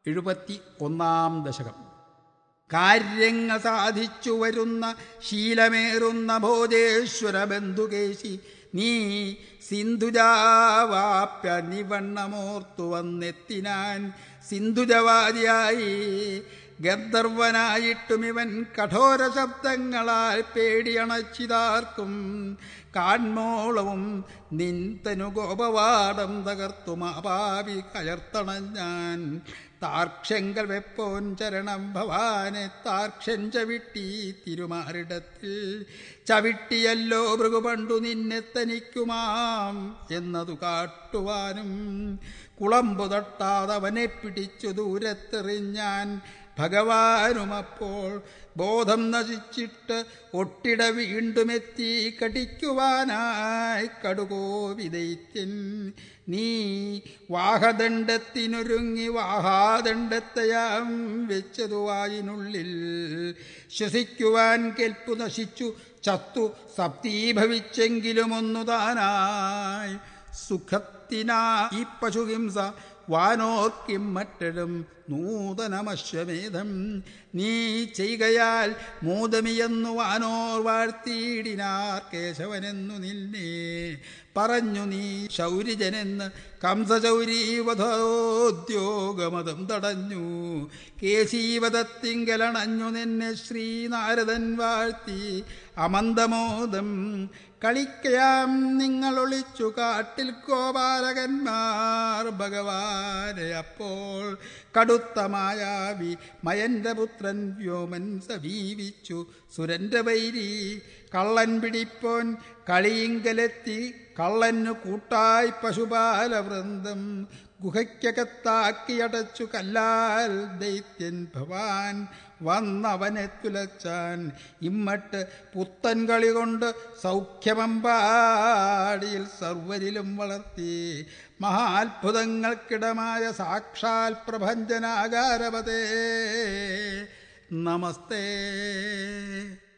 എഴുപത്തി ഒന്നാം ദശകം കാര്യങ്ങൾ സാധിച്ചു വരുന്ന ശീലമേറുന്ന ഭോജേശ്വര ബന്ധുകേശി നീ സിന്ധുജാവാപ്യ നിവണ്ണമോർത്തു വന്നെത്തിനാൻ സിന്ധുജവാദിയായി ഗന്ധർവനായിട്ടും ഇവൻ കഠോര ശബ്ദങ്ങളാൽ പേടിയണച്ചിതാർക്കും കാൺമോളവും നിന്തനു ഗോപവാടം തകർത്തു മാപാവി കയർത്തണഞ്ഞാൻ താർക്ഷങ്കൽ വെപ്പോൻ ചരണം ഭവാനെ താർക്ഷൻ ചവിട്ടി തിരുമാറിടത്തിൽ ചവിട്ടിയല്ലോ ഭൃഗുപണ്ടു നിന്നെ തനിക്കുമാം എന്നതു കാട്ടുവാനും കുളമ്പു തട്ടാതവനെ പിടിച്ചു ദൂരത്തെറിഞ്ഞാൻ ഭഗവാനുമപ്പോൾ ബോധം നശിച്ചിട്ട് ഒട്ടിട വീണ്ടുമെത്തി കടിക്കുവാനായി കടുകോ വിദൈത്യൻ നീ വാഹദണ്ഡത്തിനൊരുങ്ങി വാഹാദണ്ഡത്തെയാം വെച്ചതു വായിനുള്ളിൽ ശ്വസിക്കുവാൻ കെൽപ്പു നശിച്ചു ചത്തു സപ്തീഭവിച്ചെങ്കിലും ഒന്നു താനായി സുഖത്തിനാ ഈ പശുഹിംസ വാനോർക്കും മറ്റഴും നൂതനമശ്വമേധം നീ ചെയ്കയാൽ മൂതമിയെന്നു വാനോർ വാഴ്ത്തിയിടിനാർ കേശവനെന്നു നിന്നെ പറഞ്ഞു നീ ശൗരിജനെന്ന് കംസചൗരീവധോദ്യോഗമതം തടഞ്ഞു കേശീവധത്തിങ്കലണഞ്ഞു നിന്നെ ശ്രീനാരദൻ വാഴ്ത്തി അമന്തമോദം കളിക്കയാം നിങ്ങൾ ഒളിച്ചു കാട്ടിൽ ഗോപാലകന്മാർ ഭഗവാനെ അപ്പോൾ കടുത്ത മായാവി മയന്റെ പുത്രൻ വ്യോമൻ സമീപിച്ചു സുരന്റെ വൈരി കള്ളൻ പിടിപ്പോൻ കളിയിങ്കലെത്തി കള്ളനു കൂട്ടായി പശുപാലവൃന്ദം ഗുഹയ്ക്കകത്താക്കിയടച്ചു കല്ലാൽ ദൈത്യൻ ഭവാൻ വന്നവനെ തുലച്ചാൻ ഇമ്മട്ട് പുത്തൻ കളി കൊണ്ട് സൗഖ്യമമ്പാടിയിൽ സർവരിലും വളർത്തി മഹാത്ഭുതങ്ങൾക്കിടമായ സാക്ഷാൽ പ്രഭഞ്ജനാകാരവതേ നമസ്തേ